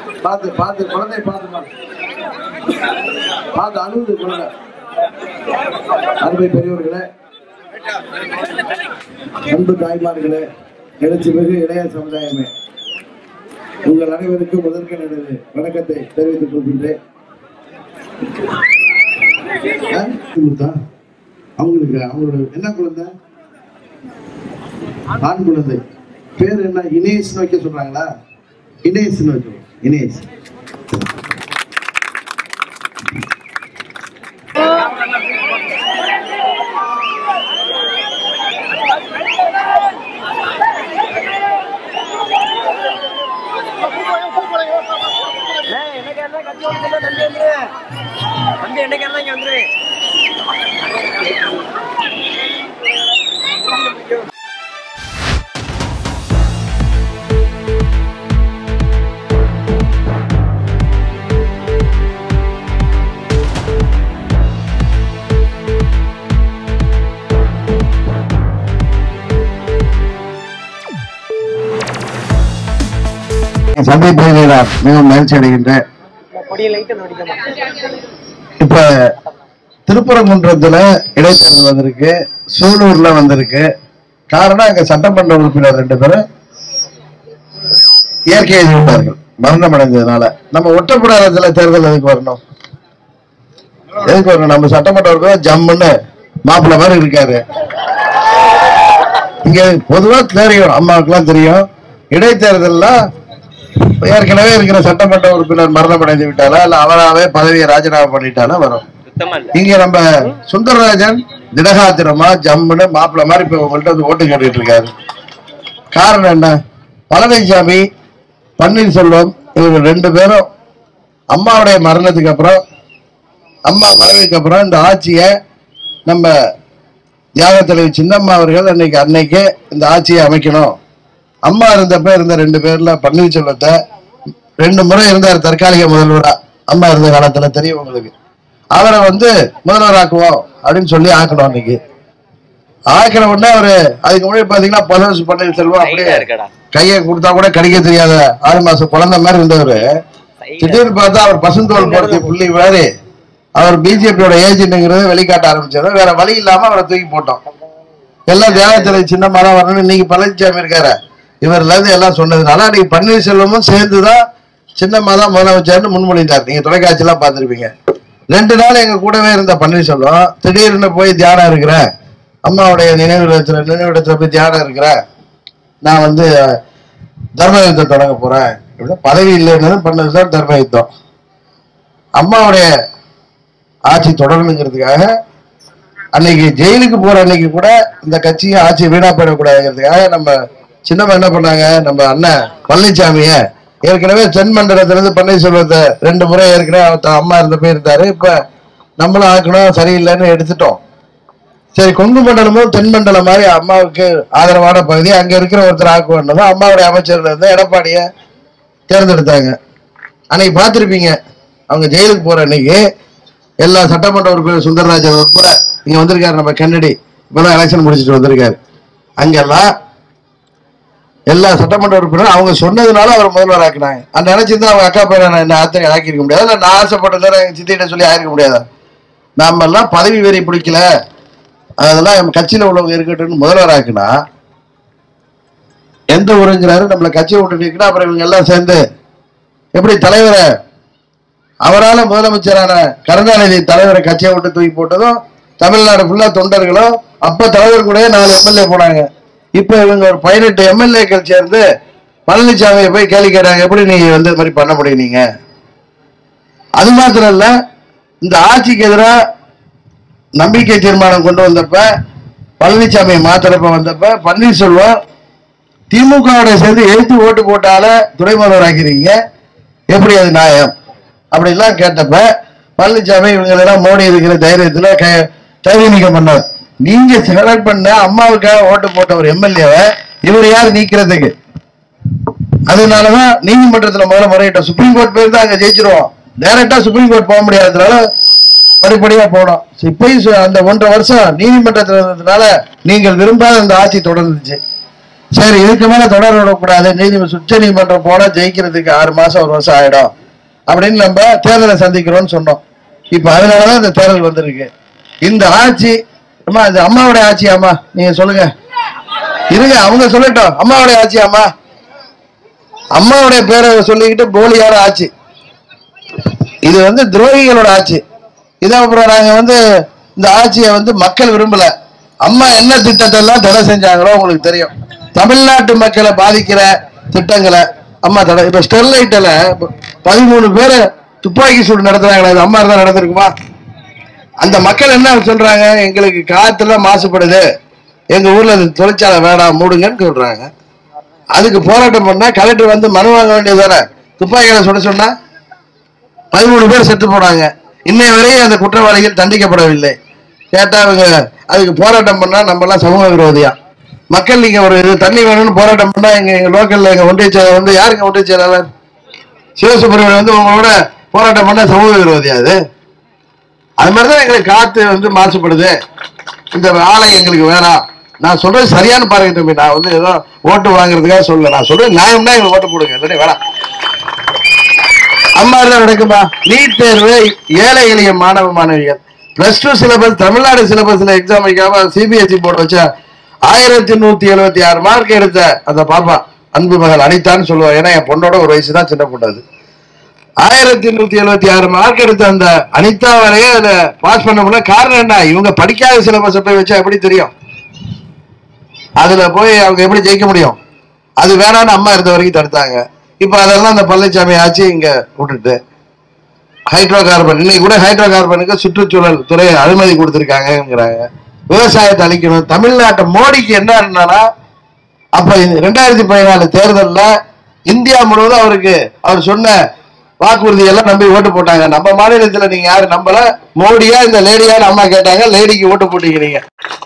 பார்த்து பார்த்து குழந்தை பார்த்து பார்த்து பார்த்து அழுகுது குழந்தை அருமை பெரியவர்களே அன்பு தாய்மார்களே எழுச்சி மிகு இளைய சமுதாயமே உங்கள் அனைவருக்கும் முதற்க எனது வணக்கத்தை தெரிவித்துக் கொள்கின்றேன் ஆ? கொடுத்தா? அவங்களுக்கு அவங்களோட என்ன குழந்தை ஆண் குழந்தை பேர் என்ன இனேஷ்னு வைக்க சொல்றாங்களா இனேஷ்னு வைக்கணும் இனேஷ் ஏய், என்னைக்கு இருந்தா கட்சி ஓட்டு சொல்ல தம்பி வந்துரு. தம்பி என்னைக்கு இருந்தா இங்க வந்துரு. சந்திப்பதில் நான் மிகவும் மகிழ்ச்சி அடைகின்றேன் இந்த கொடியை light அ நோண்டிக்கமா. இப்ப திருப்பரங்குன்றத்துல இடைத்தேர்தல் வந்திருக்கு சூலூர்ல வந்திருக்கு காரணம் அங்க சட்டமன்ற உறுப்பினர் ரெண்டு பேரும் இயற்கை எதிர்ப்பார்கள் மரணம் அடைந்ததுனால நம்ம ஒட்டப்பிடாரத்துல தேர்தல் எதுக்கு வரணும் எதுக்கு வரணும் நம்ம சட்டமன்ற உறுப்பினர் ஜம்முன்னு மாப்பிள்ளை மாதிரி இருக்காரு இங்க பொதுவா தெரியும் அம்மாவுக்குலாம் தெரியும் இடைத்தேர்தல்ல ஏற்கனவே இருக்கிற சட்டமன்ற உறுப்பினர் மரணம் அடைந்து விட்டாலா இல்ல அவராவே பதவியை ராஜினாமா பண்ணிட்டாலா வரும் இங்க நம்ம சுந்தரராஜன் திடகாத்திரமா ஜம்முன்னு மாப்பிள்ளை மாதிரி இப்ப உங்கள்ட்ட வந்து ஓட்டு கேட்டுட்டு இருக்காரு காரணம் என்ன பழனிசாமி பன்னீர்செல்வம் இவங்க ரெண்டு பேரும் அம்மாவுடைய மரணத்துக்கு அப்புறம் அம்மா மறைவுக்கு அப்புறம் இந்த ஆட்சியை நம்ம தியாக தலைவி சின்னம்மா அவர்கள் அன்னைக்கு அன்னைக்கு இந்த ஆட்சியை அமைக்கணும் அம்மா இருந்தப்ப இருந்த ரெண்டு பேர்ல பன்னீர்செல்வத்தை ரெண்டு முறை இருந்தார் தற்காலிக முதல்வரா அம்மா இருந்த காலத்துல தெரியும் உங்களுக்கு அவரை வந்து முதல்வராக்குவோம் அப்படின்னு சொல்லி ஆக்கணும் அன்னைக்கு ஆக்கின உடனே அவரு அதுக்கு முன்னாடி பாத்தீங்கன்னா பலரசு பன்னீர்செல்வம் அப்படியே கையை கொடுத்தா கூட கடிக்க தெரியாத ஆறு மாசம் குழந்தை மாதிரி இருந்தவரு திடீர்னு பார்த்தா அவர் பசுந்தோல் போடுறது புள்ளி மாதிரி அவர் பிஜேபியோட ஏஜென்ட்ங்கிறத வெளிக்காட்ட ஆரம்பிச்சாரு வேற வழி இல்லாம அவரை தூக்கி போட்டோம் எல்லாம் தியாகத்துல சின்னமா தான் வரணும் இன்னைக்கு பழனிசாமி இருக்காரு இவர்ல இருந்து எல்லாம் சொன்னதுனால அன்னைக்கு பன்னீர்செல்வமும் சேர்ந்துதான் சின்னம்மா தான் முதலமைச்சர்னு முன்மொழிந்தார் நீங்க தொலைக்காட்சி எல்லாம் பார்த்திருப்பீங்க ரெண்டு நாள் எங்க கூடவே இருந்த பன்னீர்செல்வம் திடீர்னு போய் தியானம் இருக்கிறேன் அம்மாவுடைய நினைவிடத்துல நினைவிடத்துல போய் தியானம் இருக்கிறேன் நான் வந்து தர்ம யுத்தம் தொடங்க போறேன் இப்படி பதவி இல்லைன்னு பண்ணதுதான் தர்ம யுத்தம் அம்மாவுடைய ஆட்சி தொடரணுங்கிறதுக்காக அன்னைக்கு ஜெயிலுக்கு போற அன்னைக்கு கூட இந்த கட்சியை ஆட்சி வீணா போயிடக்கூடாதுங்கிறதுக்காக நம்ம சின்னம்மா என்ன பண்ணாங்க நம்ம அண்ணன் பழனிசாமிய ஏற்கனவே தென் மண்டலத்துல இருந்து பன்னீர்செல்வத்தை ரெண்டு முறை ஏற்கனவே அவர் த- அம்மா இருந்த போய் இருந்தாரு இப்ப நம்மளும் ஆக்கணும் சரியில்லைன்னு எடுத்துட்டோம் சரி கொங்கு மண்டலமும் தென் மண்டலம் மாதிரி அம்மாவுக்கு ஆதரவான பகுதி அங்க இருக்கிற ஒருத்தர் ஆக்குவோம் அம்மாவுடைய அமைச்சர்ல இருந்து எடப்பாடிய தேர்ந்தெடுத்தாங்க அன்னைக்கு பார்த்திருப்பீங்க அவங்க ஜெயிலுக்கு போற அன்னைக்கு எல்லா சட்டமன்ற உறுப்பினர் சுந்தரராஜன் உட்பட இங்க வந்திருக்காரு நம்ம கன்னடி இப்பதான் எலெக்ஷன் முடிச்சிட்டு வந்திருக்காரு அங்கெல்லாம் எல்லா சட்டமன்ற உறுப்பினரும் அவங்க சொன்னதுனால அவர் முதல்வர் ஆக்கினாங்க அந்த நினைச்சிருந்தா அவங்க அக்கா பையனை நான் என்ன ஆத்திரை ஆக்கியிருக்க முடியாது இல்ல நான் ஆசைப்பட்டதான எங்க சித்திகிட்ட சொல்லி ஆயிருக்க முடியாதா நாம எல்லாம் பதவி வெறி பிடிக்கல அதெல்லாம் நம்ம கட்சியில உள்ளவங்க இருக்கட்டும்னு முதல்வர் ஆக்குனா எந்த ஊருங்கிறாரு நம்மள கட்சியை விட்டு நிற்கணும் அப்புறம் இவங்க எல்லாம் சேர்ந்து எப்படி தலைவரை அவரால முதலமைச்சரான கருணாநிதி தலைவரை கட்சியை விட்டு தூக்கி போட்டதும் தமிழ்நாடு ஃபுல்லா தொண்டர்களும் அப்ப தலைவர் கூட நாலு எம்எல்ஏ போனாங்க இப்ப இவங்க ஒரு பதினெட்டு எம்எல்ஏக்கள் சேர்ந்து பழனிசாமியை போய் கேள்வி கேட்டாங்க எப்படி நீங்க வந்து இது மாதிரி பண்ண முடியும் நீங்க அது மாத்திரம் இல்ல இந்த ஆட்சிக்கு எதிராக நம்பிக்கை தீர்மானம் கொண்டு வந்தப்ப பழனிசாமியை மாத்திரப்ப வந்தப்ப பன்னீர்செல்வம் திமுகவோட சேர்ந்து எழுத்து ஓட்டு போட்டால துணை முதல்வர் ஆக்கிறீங்க எப்படி அது நியாயம் அப்படிலாம் கேட்டப்ப பழனிசாமி இவங்க எல்லாம் மோடி இருக்கிற தைரியத்துல க- தகுதி நீக்கம் பண்ணார் நீங்க செலக்ட் பண்ண அம்மாவுக்காக ஓட்டு போட்ட ஒரு எம்எல்ஏவை இவர் யார் நீக்கிறதுக்கு அதனாலதான் நீதிமன்றத்துல முதல்ல முறையிட்டோம் சுப்ரீம் கோர்ட் போய் தான் அங்க ஜெயிச்சிருவோம் டைரக்டா சுப்ரீம் கோர்ட் போக முடியாததுனால படிப்படியா போனோம் இப்பயும் சு- அந்த ஒன்றரை வருஷம் நீதிமன்றத்தில் இருந்ததுனால நீங்கள் விரும்பாத அந்த ஆட்சி தொடர்ந்துச்சு சரி இதுக்கு மேல தொடர விடக்கூடாது நீதி உச்ச நீதிமன்றம் போனா ஜெயிக்கிறதுக்கு ஆறு மாசம் ஒரு வருஷம் ஆயிடும் அப்படின்னு நம்ம தேர்தலை சந்திக்கிறோம்னு சொன்னோம் இப்ப அதனாலதான் இந்த தேர்தல் வந்திருக்கு இந்த ஆட்சி அம்மா இது அம்மாவுடைய ஆட்சி அம்மா நீங்க சொல்லுங்க இருங்க அவங்க சொல்லட்டும் அம்மாவுடைய ஆட்சி அம்மா அம்மாவுடைய பேரை சொல்லிக்கிட்டு போலியான ஆட்சி இது வந்து துரோகிகளோட ஆட்சி இதை அப்புறம் நாங்க வந்து இந்த ஆட்சியை வந்து மக்கள் விரும்பல அம்மா என்ன திட்டத்தை எல்லாம் தடை செஞ்சாங்களோ உங்களுக்கு தெரியும் தமிழ்நாட்டு மக்களை பாதிக்கிற திட்டங்களை அம்மா தடை இப்ப ஸ்டெர்லைட்ல பதிமூணு பேரை துப்பாக்கி சூடு நடத்துறாங்களே அது அம்மா தான் நடந்திருக்குமா அந்த மக்கள் என்ன சொல்றாங்க எங்களுக்கு காத்துல மாசுபடுது எங்க ஊர்ல இந்த தொழிற்சாலை வேணாம் மூடுங்கன்னு சொல்றாங்க அதுக்கு போராட்டம் பண்ணா கலெக்டர் வந்து மனு வாங்க வேண்டியதானே துப்பாக்கிகளை சுட சொன்னா பதிமூணு பேர் செத்து போனாங்க இன்னை வரையும் அந்த குற்றவாளிகள் தண்டிக்கப்படவில்லை கேட்டா அவங்க அதுக்கு போராட்டம் பண்ணா நம்ம எல்லாம் சமூக விரோதியா மக்கள் நீங்க ஒரு இது தண்ணி வேணும்னு போராட்டம் பண்ணா எங்க எங்க லோக்கல்ல எங்க ஒன்றிய செயலர் வந்து யாருங்க ஒன்றிய செயலாளர் சிவசுப்ரமணியன் வந்து உங்களோட போராட்டம் பண்ண சமூக விரோதியா அது அது மாதிரிதான் எங்களுக்கு காத்து வந்து மாசுபடுது இந்த ஆலை எங்களுக்கு வேணாம் நான் சொல்றது சரியான பாருங்க தம்பி நான் வந்து ஏதோ ஓட்டு வாங்குறதுக்காக சொல்லல நான் சொல்றது நியாயம்னா எங்களுக்கு ஓட்டு போடுங்க இல்லைன்னா வேணாம் அம்மா தான் நடக்குமா நீட் தேர்வு ஏழை எளிய மாணவ மாணவிகள் பிளஸ் டூ சிலபஸ் தமிழ்நாடு சிலபஸ்ல எக்ஸாம் வைக்காம சிபிஎஸ்இ போர்டு வச்ச ஆயிரத்தி நூத்தி எழுபத்தி ஆறு மார்க் எடுத்த அந்த பாப்பா அன்பு மகள் அனிதான்னு சொல்லுவாங்க ஏன்னா என் பொண்ணோட ஒரு வயசு தான் சின்ன பொண்ணு அது ஆயிரத்தி நூத்தி எழுபத்தி ஆறு மார்க் எடுத்த அந்த அனிதா வரையே அதுல பாஸ் பண்ண முடியல காரணம் என்ன இவங்க படிக்காத சிலபஸ் போய் வச்சா எப்படி தெரியும் அதுல போய் அவங்க எப்படி ஜெயிக்க முடியும் அது வேணாம்னு அம்மா இருந்த வரைக்கும் தடுத்தாங்க இப்ப அதெல்லாம் அந்த பழனிசாமி ஆட்சி இங்க விட்டுட்டு ஹைட்ரோ கார்பன் இன்னைக்கு கூட ஹைட்ரோ கார்பனுக்கு சுற்றுச்சூழல் துறை அனுமதி கொடுத்திருக்காங்கிறாங்க விவசாயத்தை அழிக்கணும் தமிழ்நாட்டை மோடிக்கு என்ன என்னன்னா அப்ப இந்த ரெண்டாயிரத்தி பதினாலு தேர்தல்ல இந்தியா முழுவதும் அவருக்கு அவர் சொன்ன வாக்குறுதி எல்லாம் நம்பி ஓட்டு போட்டாங்க நம்ம மாநிலத்துல நீங்க யாரு நம்பல மோடியா இந்த லேடியான்னு அம்மா கேட்டாங்க லேடிக்கு ஓட்டு போட்டீங்க நீங்க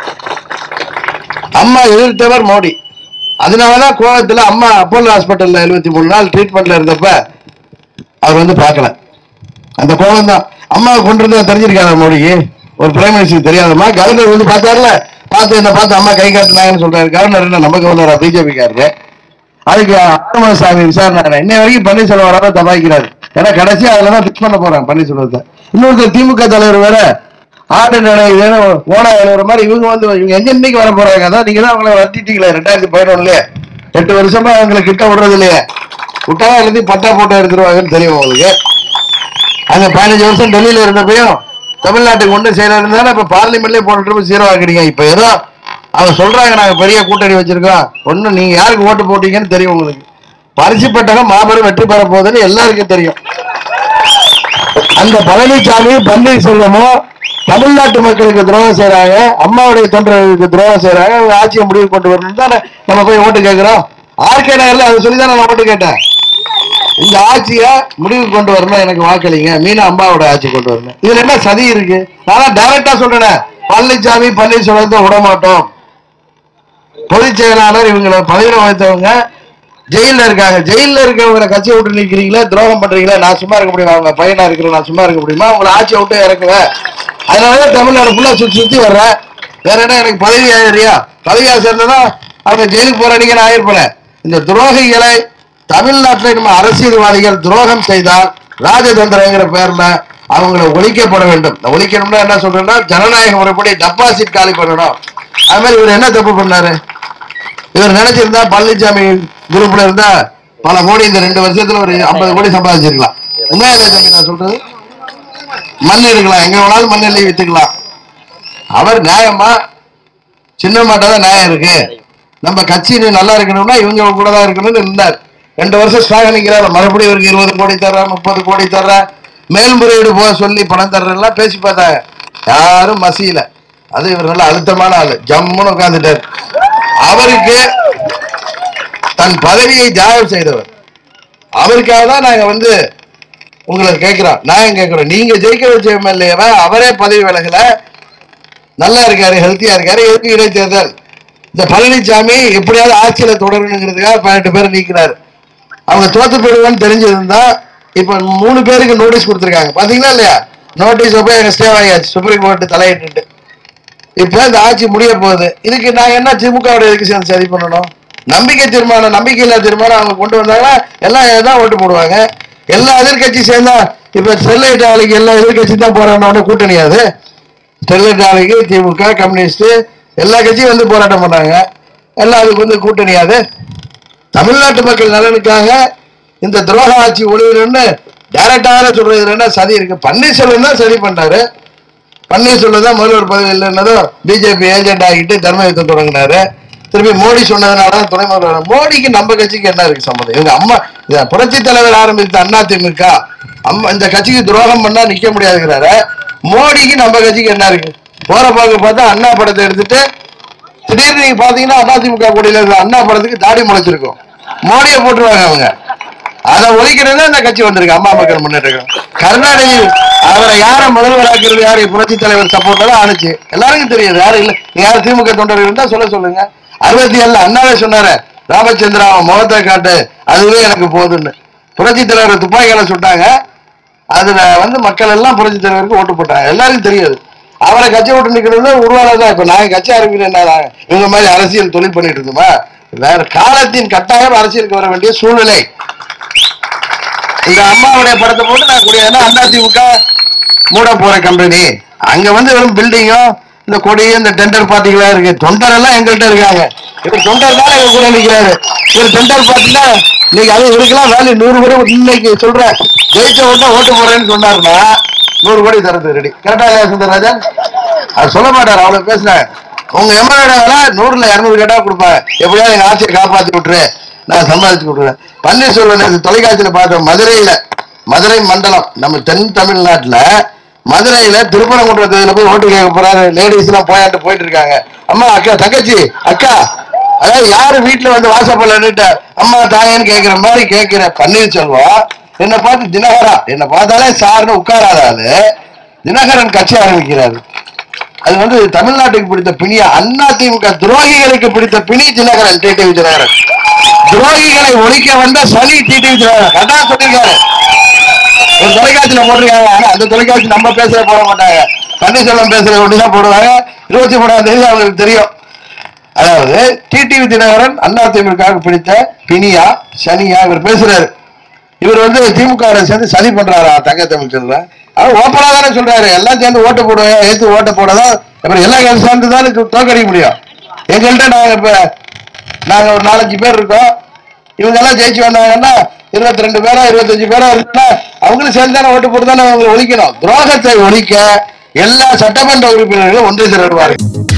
அம்மா எதிர்த்தவர் மோடி அதனாலதான் கோவத்துல அம்மா அப்போலோ ஹாஸ்பிட்டல்ல எழுபத்தி மூணு நாள் ட்ரீட்மெண்ட்ல இருந்தப்ப அவர் வந்து பார்க்கல அந்த கோவம் தான் அம்மா கொண்டு வந்து தெரிஞ்சிருக்காங்க மோடிக்கு ஒரு பிரைம் மினிஸ்டர் தெரியாதம்மா கவர்னர் வந்து பார்த்தாருல பார்த்து என்ன பார்த்து அம்மா கை காட்டுனாங்கன்னு சொல்றாரு கவர்னர் என்ன நம்ம கவர்னரா பிஜேபி காரரு அதுக்கு ஆனந்தசாமி விசாரணை இன்னை வரைக்கும் பன்னீர்செல்வம் வராத தபாய்க்கிறாரு ஏன்னா கடைசி அதுல தான் பிக்ஸ் பண்ண போறாங்க பன்னீர்செல்வத்தை இன்னொருத்தர் திமுக தலைவர் வேற ஆடு நடை ஓனா எழுதுற மாதிரி இவங்க வந்து இவங்க எங்க இன்னைக்கு வர போறாங்க அதான் நீங்க தான் அவங்களை வட்டிட்டீங்களே ரெண்டாயிரத்தி பதினொன்னுலயே எட்டு வருஷமா அவங்களை கிட்ட விடுறது இல்லையே விட்டா எழுதி பட்டா போட்டோ எடுத்துருவாங்கன்னு தெரியும் உங்களுக்கு அங்க பதினஞ்சு வருஷம் டெல்லியில இருந்தப்பையும் தமிழ்நாட்டுக்கு ஒன்று செய்யல இருந்தாலும் இப்ப பார்லிமெண்ட்லயே போட்டு ஜீரோ ஆக்குறீங்க இப்ப ஏதோ அவங்க சொல்றாங்க நாங்க பெரிய கூட்டணி வச்சிருக்கோம் ஒண்ணு நீங்க யாருக்கு ஓட்டு போட்டீங்கன்னு தெரியும் உங்களுக்கு பரிசு பெட்டகம் மாபெரும் வெற்றி பெற போகுதுன்னு எல்லாருக்கும் தெரியும் அந்த பழனிசாமி பன்னீர்செல்வமும் தமிழ்நாட்டு மக்களுக்கு துரோகம் செய்றாங்க அம்மாவுடைய தொண்டர்களுக்கு துரோகம் செய்றாங்க அவங்க ஆட்சியை முடிவு கொண்டு வரணும் தானே நம்ம போய் ஓட்டு கேட்கிறோம் ஆர்கே நகர்ல அதை சொல்லி தான் நான் ஓட்டு கேட்டேன் இந்த ஆட்சியை முடிவு கொண்டு வரணும் எனக்கு வாக்களிங்க மீனா அம்மாவோட ஆட்சி கொண்டு வரணும் இதுல என்ன சதி இருக்கு நான் டைரக்டா சொல்றேன் பழனிசாமி பன்னீர்செல்வத்தை விட மாட்டோம் பொதுச் செயலாளர் இவங்களை பதவியில் வைத்தவங்க ஜெயில்ல இருக்காங்க ஜெயில்ல இருக்கவங்களை கட்சியை விட்டு நிக்கிறீங்களா துரோகம் பண்றீங்களா நான் சும்மா இருக்க முடியுமா அவங்க பையனா இருக்கிற நான் சும்மா இருக்க முடியுமா உங்களை ஆட்சியை விட்டு இறக்குவேன் அதனாலதான் தமிழ்நாடு ஃபுல்லா சுத்தி சுத்தி வர்றேன் வேற என்ன எனக்கு பதவி ஆயிரியா பதவி ஆசிரியர்னா அவங்க ஜெயிலுக்கு போறாடிங்க நான் ஆயிருப்பேன் இந்த துரோகிகளை தமிழ்நாட்டில் நம்ம அரசியல்வாதிகள் துரோகம் செய்தால் ராஜதந்திரங்கிற பேர்ல அவங்களை ஒழிக்கப்பட வேண்டும் இந்த ஒழிக்கணும்னா என்ன சொல்றேன்னா ஜனநாயக முறைப்படி டெபாசிட் காலி பண்ணணும் அது மாதிரி இவர் என்ன தப்பு பண்ணாரு இவர் நினைச்சிருந்தா பழனிசாமி குரூப்ல இருந்தா பல கோடி இந்த ரெண்டு வருஷத்துல ஒரு ஐம்பது கோடி சம்பாதிச்சிருக்கலாம் உண்மையா இல்லையா தம்பி நான் சொல்றது மண் எடுக்கலாம் எங்க வேணாலும் மண் எள்ளி வித்துக்கலாம் அவர் நியாயமா சின்ன மாட்டாதான் நியாயம் இருக்கு நம்ம கட்சி இன்னும் நல்லா இருக்கணும்னா இவங்க கூட தான் இருக்கணும்னு இருந்தார் ரெண்டு வருஷம் ஸ்ட்ராக நிக்கிறார் மறுபடியும் இவருக்கு இருபது கோடி தர்றேன் முப்பது கோடி தர்றேன் மேல்முறையீடு போக சொல்லி பணம் தர்றேன்லாம் பேசி பார்த்தாங்க யாரும் மசியல அது இவர் நல்ல அழுத்தமான ஆளு ஜம்முன்னு உட்கார்ந்துட்டார் அவருக்கு தன் பதவியை தியாகம் செய்தவர் அவருக்காக தான் நாங்க வந்து உங்களை கேட்கிறோம் நாங்க கேட்கிறோம் நீங்க ஜெயிக்க வச்ச எம்எல்ஏவை அவரே பதவி விலகல நல்லா இருக்காரு ஹெல்த்தியா இருக்காரு எதுக்கு இடைத்தேர்தல் இந்த பழனிசாமி எப்படியாவது ஆட்சியில தொடரணுங்கிறதுக்காக பதினெட்டு பேர் நீக்கினாரு அவங்க தோத்து போயிடுவான்னு தெரிஞ்சிருந்தா இப்ப மூணு பேருக்கு நோட்டீஸ் கொடுத்துருக்காங்க பாத்தீங்களா இல்லையா நோட்டீஸ் போய் எங்க ஸ்டே ஆகியாச்சு சுப்ரீம் கோர்ட் தலையிட்டு இப்ப இந்த ஆட்சி முடிய போகுது இதுக்கு நான் என்ன திமுக எதுக்கு சேர்ந்து சரி பண்ணணும் நம்பிக்கை தீர்மானம் நம்பிக்கை இல்லா தீர்மானம் அவங்க கொண்டு வந்தாங்கன்னா எல்லாம் தான் ஓட்டு போடுவாங்க எல்லா எதிர்க்கட்சி சேர்ந்தா இப்ப ஸ்டெர்லைட் ஆலைக்கு எல்லா எதிர்க்கட்சி தான் போராடின கூட்டணியாது ஸ்டெர்லைட் ஆலைக்கு திமுக கம்யூனிஸ்ட் எல்லா கட்சியும் வந்து போராட்டம் பண்ணாங்க எல்லாம் அதுக்கு வந்து கூட்டணியாது தமிழ்நாட்டு மக்கள் நலனுக்காக இந்த துரோக ஆட்சி ஒளிவிடணும்னு டைரக்டாக சொல்றது என்ன சதி இருக்கு பன்னீர்செல்வம் தான் சதி பண்றாரு பன்னீர்செல்வம் தான் முதல்வர் பதவி இல்லைன்னதும் பிஜேபி ஏஜென்ட் ஆகிட்டு தர்ம யுத்தம் தொடங்கினாரு திருப்பி மோடி சொன்னதுனால தான் துணை முதல்வர் மோடிக்கு நம்ம கட்சிக்கு என்ன இருக்கு சம்மந்தம் இவங்க அம்மா இந்த புரட்சி தலைவர் ஆரம்பித்த அண்ணா திமுக அம்மா இந்த கட்சிக்கு துரோகம் பண்ணா நிக்க முடியாதுங்கிறாரு மோடிக்கு நம்ம கட்சிக்கு என்ன இருக்கு போற போக்கு பார்த்தா அண்ணா படத்தை எடுத்துட்டு திடீர்னு நீங்க பாத்தீங்கன்னா அதிமுக கொடியில இருக்கிற அண்ணா படத்துக்கு தாடி முளைச்சிருக்கும் மோடியை போட்டுருவாங்க அவங்க அதை ஒழிக்கிறது இந்த கட்சி வந்திருக்கு அம்மா மக்கள் முன்னேற்றம் கருணாநிதி அவரை யார முதல்வராக்கிறது யாரு புரட்சி தலைவர் சப்போர்ட்ல தான் ஆணுச்சு எல்லாருக்கும் தெரியுது யாரும் இல்ல நீ யாரும் திமுக தொண்டர்கள் இருந்தா சொல்ல சொல்லுங்க அறுபத்தி ஏழுல அண்ணாவே சொன்னாரு ராமச்சந்திரா அவன் முகத்தை காட்டு அதுவே எனக்கு போதும்னு புரட்சி தலைவர் துப்பாக்கியால சுட்டாங்க அதுல வந்து மக்கள் எல்லாம் புரட்சி தலைவருக்கு ஓட்டு போட்டாங்க எல்லாருக்கும் தெரியாது அவரை கட்சி விட்டு நிக்கிறது உருவானதான் இப்ப நாங்க கட்சி ஆரம்பிக்கிறேன் என்ன இவங்க மாதிரி அரசியல் தொழில் பண்ணிட்டு இருந்தோமா வேற காலத்தின் கட்டாயம் அரசியலுக்கு வர வேண்டிய சூழ்நிலை இந்த அம்மாவுடைய படத்தை போட்டு நான் கூடியதுன்னா அண்ணா திமுக மூட போற கம்பெனி அங்க வந்து வெறும் பில்டிங்கும் இந்த கொடி இந்த டெண்டர் பார்ட்டிகளா இருக்கு தொண்டர் எல்லாம் எங்கள்கிட்ட இருக்காங்க இவர் தொண்டர் தான் எங்க கூட நிக்கிறாரு இவர் டெண்டர் பார்ட்டினா இன்னைக்கு அது இருக்கலாம் வேல்யூ நூறு கோடி இன்னைக்கு சொல்றேன் ஜெயிச்ச உடனே ஓட்டு போறேன்னு சொன்னாருன்னா நூறு கோடி தரது ரெடி கரெக்டா இல்லையா சுந்தரராஜன் அது சொல்ல மாட்டாரு அவ்வளவு பேசுறேன் உங்க எம்எல்ஏ நூறுல இருநூறு கேட்டா கொடுப்பாங்க எப்படியாவது எங்க ஆட்சியை காப்பாத்தி விட்டுரு நான் சம்பாதிச்சு விட்டுருவேன் பன்னீர்செல்வம் நேத்து தொலைக்காட்சியில பார்த்தோம் மதுரையில மதுரை மண்டலம் நம்ம தென் தமிழ்நாட்டுல மதுரையில திருப்பரங்குன்றத்துல போய் ஓட்டு கேட்க போறாரு லேடிஸ் எல்லாம் போயாட்டு போயிட்டு இருக்காங்க அம்மா அக்கா தங்கச்சி அக்கா அதாவது யாரு வீட்டுல வந்து வாசப்பல்ல நின்னுட்டு அம்மா தாயன்னு கேக்குற மாதிரி கேட்கிற பன்னீர்செல்வம் என்னை பார்த்து தினகரா என்னை பார்த்தாலே சார்னு உட்காராத ஆளு தினகரன் கட்சி ஆரம்பிக்கிறாரு அது வந்து தமிழ்நாட்டுக்கு பிடித்த பிணியா அண்ணா திமுக துரோகிகளுக்கு பிடித்த பிணி தினகரன் டிடிவி தினகரன் துரோகிகளை ஒழிக்க வந்த சனி டிடிவி தினகரன் அதான் சொல்லியிருக்காரு ஒரு தொலைக்காட்சியில போட்டிருக்காங்க ஆனா அந்த தொலைக்காட்சி நம்ம பேசுற போட மாட்டாங்க பன்னீர்செல்வம் பேசுற ஒண்டிதான் போடுவாங்க இருபத்தி மூணாம் தேதி அவங்களுக்கு தெரியும் அதாவது டிடிவி தினகரன் அண்ணா திமுக பிடித்த பிணியா சனியா இவர் பேசுறாரு இவர் வந்து திமுக வோட சேர்ந்து சதி பண்றாரா தங்க தமிழ் செல்வன் அவர் ஓப்பனா தானே சொல்றாரு எல்லாம் சேர்ந்து ஓட்டு போடுவேன் ஏத்து ஓட்ட போடதான் அப்புறம் எல்லாம் கட்சி சேர்ந்து தானே தோ- தோற்கடிக்க முடியும் எங்கள்கிட்ட நாங்க இப்ப நாங்க ஒரு நாலஞ்சு பேர் இருக்கோம் இவங்க எல்லாம் ஜெயிச்சு வந்தாங்கன்னா இருபத்தி ரெண்டு பேரா இருபத்தஞ்சு பேரா இருக்குன்னா அவங்களும் சேர்ந்து தானே ஓட்டு போட்டு தானே அவங்களை ஒழிக்கணும் துரோகத்தை ஒழிக்க எல்லா சட்டமன்ற உறுப்பினர்களும் ஒன்று திரடுவார்கள்